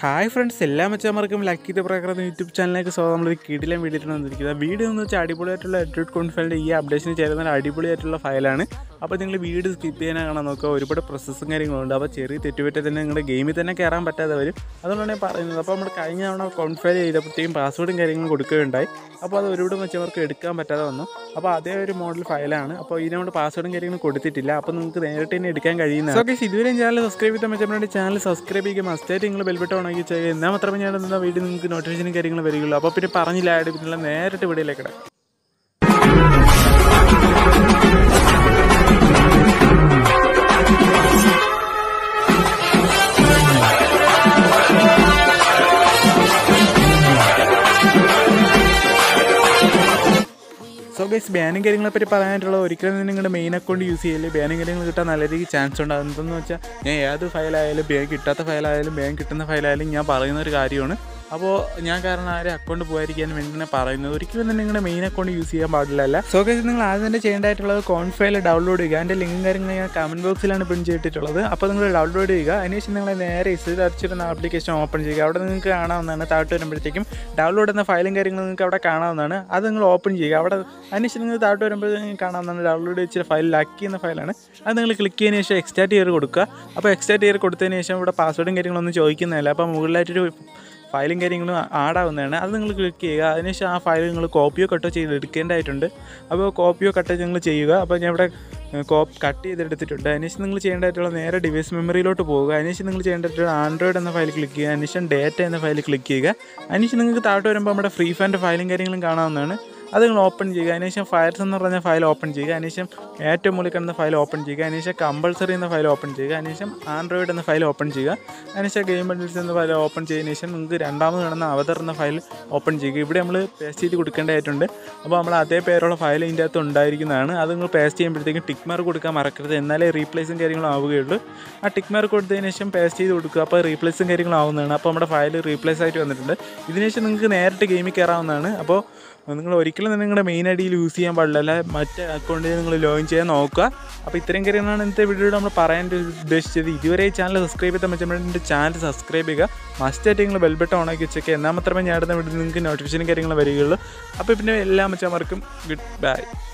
hi friends എല്ലാ മച്ചന്മാർക്കും lucky the Prakriti YouTube ചാനലിലേക്ക് സ്വാഗതം നമ്മളൊരു കിടിലം വീഡിയോയിലാണ് വന്നിരിക്കുന്നത് വീഡിയോ എന്ന് വെച്ചാൽ അടിപൊളിയായിട്ടുള്ള എഡ്രോഡ് കോൺഫൈലിൻ്റെ ഈ അപ്ഡേഷന് ചേരുന്ന ഒരു അടിപൊളിയായിട്ടുള്ള ഫയലാണ് അപ്പോൾ നിങ്ങൾ വീഡിയോ സ്കിപ്പ് ചെയ്യാനാണ് കാണാൻ നോക്കുക ഒരുപാട് പ്രോസസ്സും കാര്യങ്ങളുണ്ട് അപ്പോൾ ചെറിയ തെറ്റുപറ്റി തന്നെ നിങ്ങളുടെ ഗെയിമിൽ തന്നെ കയറാൻ പറ്റാതെ വരും അതുകൊണ്ടാണ് ഞാൻ പറയുന്നത് അപ്പോൾ നമ്മൾ കഴിഞ്ഞ തവണ കോൺഫൈൽ ചെയ്തപ്പോഴത്തേക്കും പാസ്വേഡും കാര്യങ്ങളും കൊടുക്കുകയുണ്ടായി അപ്പോൾ അത് ഒരുപാട് മച്ചവർക്ക് എടുക്കാൻ പറ്റാതെ വന്നു അപ്പോൾ അതേ ഒരു മോഡൽ ഫയലാണ് അപ്പോൾ ഇതിനോട് പാസ്വേഡും കാര്യങ്ങളും കൊടുത്തിട്ടില്ല അപ്പോൾ നിങ്ങൾക്ക് നേരിട്ട് തന്നെ എടുക്കാൻ കഴിയുന്നത് ഓക്കെ ഇതുവരെയും ചാനൽ സബ്സ്ക്രൈബ് ചെയ്താൽ മച്ചവരുടെ ചാനൽ സബ്സ്ക്രൈബ് ചെയ്യുക മസ്റ്റായിട്ട് നിങ്ങൾ ബെൽബട്ടൺ ഉണക്കി ചെയ്യുക എന്നാൽ മാത്രമേ ഞാൻ ഇടുന്ന വീഡിയോ നിങ്ങൾക്ക് നോട്ടിഫിക്കേഷനും കാര്യങ്ങളും വരികയുള്ളൂ അപ്പോൾ പിന്നെ പറഞ്ഞില്ല ആഡ് പിന്നുള്ള നേരിട്ട് വീഡിയോയിലേക്ക് ഇടാം സോ ഗൈസ് ബാനും കാര്യങ്ങളെ പറ്റി പറയാനായിട്ടുള്ളത് ഒരിക്കലും തന്നെ നിങ്ങളുടെ മെയിൻ അക്കൗണ്ട് യൂസ് ചെയ്യല്ലേ ബാനും കാര്യങ്ങൾ കിട്ടാൻ നല്ല രീതിക്ക് ചാൻസ് ഉണ്ട് അതെന്തെന്ന് വെച്ചാൽ ഞാൻ ഏത് ഫയലായാലും ബാൻ കിട്ടാത്ത ഫയലായാലും ബാൻ കിട്ടുന്ന ഫയലായാലും ഞാൻ പറയുന്ന ഒരു കാര്യമാണ് അപ്പോൾ ഞാൻ കാരണം ആരും അക്കൗണ്ട് പോകാതിരിക്കാൻ വേണ്ടി തന്നെ പറയുന്നത് ഒരിക്കലും തന്നെ നിങ്ങളുടെ മെയിൻ അക്കൗണ്ട് യൂസ് ചെയ്യാൻ പാടില്ല സോ ഗൈസ് നിങ്ങൾ ആദ്യം തന്നെ ചെയ്യേണ്ടതായിട്ടുള്ളത് കോൺഫൈൽ ഡൗൺലോഡ് ചെയ്യുക അതിൻ്റെ ലിങ്കും കാര്യങ്ങൾ ഞാൻ കമൻറ്റ് ബോക്സിലാണ് പിൻ ചെയ്തിട്ടുള്ളത് അപ്പോൾ നിങ്ങൾ ഡൗൺലോഡ് ചെയ്യുക അതിനുശേഷം നിങ്ങൾ നേരെ ഇസ് അടിച്ചിരുന്ന ആപ്ലിക്കേഷൻ ഓപ്പൺ ചെയ്യുക അവിടെ നിങ്ങൾക്ക് കാണാവുന്നതാണ് താഴോട്ട് വരുമ്പോഴത്തേക്കും ഡൗൺലോഡ് എന്ന ഫയലും കാര്യങ്ങളും നിങ്ങൾക്ക് അവിടെ കാണാവുന്നതാണ് അത് നിങ്ങൾ ഓപ്പൺ ചെയ്യുക അവിടെ അതിനുശേഷം നിങ്ങൾ താഴോട്ട് വരുമ്പോൾ നിങ്ങൾക്ക് കാണാവുന്നതാണ് ഡൗൺലോഡ് ചെയ്ത ഫയൽ ലക്കി എന്ന ഫയലാണ് അത് നിങ്ങൾ ക്ലിക്ക് ചെയ്തതിന് ശേഷം എക്സ്റ്റാറ്റ് ഇയർ കൊടുക്കുക അപ്പോൾ എക്സ്റ്റാറ്റ് ഇയർ കൊടുത്തതിന് ശേഷം ഇവിടെ പാസ്വേഡും കാര്യങ്ങളൊന്നും ചോദിക്കുന്നില്ല അപ്പോൾ മുകളിലായിട്ടൊരു ഫയലും കാര്യങ്ങളും ആഡാവുന്നതാണ് അത് നിങ്ങൾ ക്ലിക്ക് ചെയ്യുക അതിനുശേഷം ആ ഫയൽ നിങ്ങൾ കോപ്പിയോ കട്ടോ ചെയ്ത് എടുക്കേണ്ടതായിട്ടുണ്ട് അപ്പോൾ കോപ്പിയോ കട്ടോ നിങ്ങൾ ചെയ്യുക അപ്പോൾ ഞാൻ ഇവിടെ കോപ്പ് കട്ട് ചെയ്തെടുത്തിട്ടുണ്ട് അതിനുശേഷം നിങ്ങൾ ചെയ്യേണ്ടതായിട്ടുള്ള നേരെ ഡിവൈസ് മെമ്മറിയിലോട്ട് പോകുക അതിനുശേഷം നിങ്ങൾ ചെയ്യേണ്ടതായിട്ടുള്ള ആൻഡ്രോയിഡ് എന്ന ഫയൽ ക്ലിക്ക് ചെയ്യുക അതിനുശേഷം ഡേറ്റ എന്ന ഫയൽ ക്ലിക്ക് ചെയ്യുക അതിനുശേഷം നിങ്ങൾക്ക് താഴോട്ട് വരുമ്പോൾ നമ്മുടെ ഫ്രീ ഫയറിൻ്റെ ഫയലും കാര്യങ്ങളും കാണാവുന്നതാണ് അത് നിങ്ങൾ ഓപ്പൺ ചെയ്യുക അതിനുശേഷം ഫയർസ് എന്ന് പറഞ്ഞ ഫയൽ ഓപ്പൺ ചെയ്യുക അതിനുശേഷം ഏറ്റവും മുകളിൽ കിടന്ന ഫയൽ ഓപ്പൺ ചെയ്യുക അതിനുശേഷം കമ്പൾസറി എന്ന ഫയൽ ഓപ്പൺ ചെയ്യുക അതിനുശേഷം ആൻഡ്രോയിഡ് എന്ന ഫയൽ ഓപ്പൺ ചെയ്യുക അതിനുശേഷം ഗെയിം ബണ്ടിൽസ് എന്ന ഫയൽ ഓപ്പൺ ചെയ്തതിന് ശേഷം നിങ്ങൾക്ക് രണ്ടാമത് കിടന്ന അവതർ എന്ന ഫയൽ ഓപ്പൺ ചെയ്യുക ഇവിടെ നമ്മൾ പേസ്റ്റ് ചെയ്ത് കൊടുക്കേണ്ടതായിട്ടുണ്ട് അപ്പോൾ നമ്മൾ അതേ പേരുള്ള ഫയൽ ഇതിൻ്റെ അകത്ത് ഉണ്ടായിരിക്കുന്നതാണ് അത് നിങ്ങൾ പേസ്റ്റ് ചെയ്യുമ്പോഴത്തേക്കും ടിക്ക് മാർക്ക് കൊടുക്കാൻ മറക്കരുത് എന്നാലേ റീപ്ലേസും കാര്യങ്ങളും ആവുകയുള്ളൂ ആ ടിക്ക് മാർക്ക് കൊടുത്തതിന് ശേഷം പേസ്റ്റ് ചെയ്ത് കൊടുക്കുക അപ്പോൾ റീപ്ലേസും കാര്യങ്ങളും ആവുന്നതാണ് അപ്പോൾ നമ്മുടെ ഫയൽ റീപ്ലേസ് ആയിട്ട് വന്നിട്ടുണ്ട് ഇതിന് ശേഷം നിങ്ങൾക്ക് നേരിട്ട് ഗെയിമിൽ കയറാവുന്നതാണ് അപ്പോൾ നിങ്ങൾ ഒരിക്കലും തന്നെ നിങ്ങളുടെ മെയിൻ ഐ ഡിയിൽ യൂസ് ചെയ്യാൻ പാടില്ല അല്ല മറ്റേ അക്കൗണ്ടിൽ നിങ്ങൾ ലോഗിൻ ചെയ്യാൻ നോക്കുക അപ്പോൾ ഇത്രയും കാര്യങ്ങളാണ് ഇന്നത്തെ വീഡിയോയിൽ നമ്മൾ പറയാൻ ഉദ്ദേശിച്ചത് ഇതുവരെ ഈ ചാനൽ സബ്സ്ക്രൈബ് ചെയ്താൽ മറ്റേ ചാനൽ സബ്സ്ക്രൈബ് ചെയ്യുക മസ്റ്റായിട്ട് നിങ്ങൾ ബെൽബട്ടൺ ഓണാക്കി വെച്ചേക്കുക എന്നാൽ മാത്രമേ ഞാൻ ഇടുന്ന വീഡിയോ നിങ്ങൾക്ക് നോട്ടിഫിക്കേഷൻ കാര്യങ്ങൾ വരികയുള്ളൂ അപ്പോൾ പിന്നെ എല്ലാ മച്ചന്മാർക്കും ഗുഡ് ബൈ